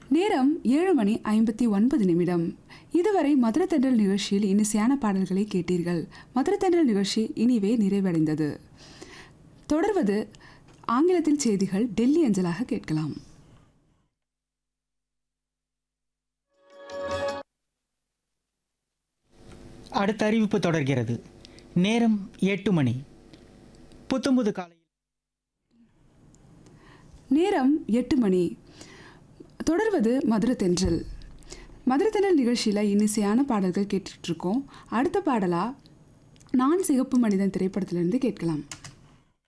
நேரம் ஏழு மணி ஐம்பத்தி ஒன்பது நிமிடம் இதுவரை மதுர தென்றல் நிகழ்ச்சியில் இனிசையான பாடல்களை கேட்டீர்கள் மதுர தென்றல் நிகழ்ச்சி இனிவே நிறைவடைந்தது தொடர்வது ஆங்கிலத்தில் செய்திகள் டெல்லி அஞ்சலாக கேட்கலாம் அடுத்த அறிவிப்பு தொடர்கிறது நேரம் எட்டு மணி புத்தம்புது காலையில் நேரம் எட்டு மணி தொடர்வது மதுர தென்றல் மதுர தென்றல் நிகழ்ச்சியில் இனிசையான பாடல்கள் கேட்டுட்ருக்கோம் அடுத்த பாடலாக நான் சிகப்பு மனிதன் திரைப்படத்திலிருந்து கேட்கலாம்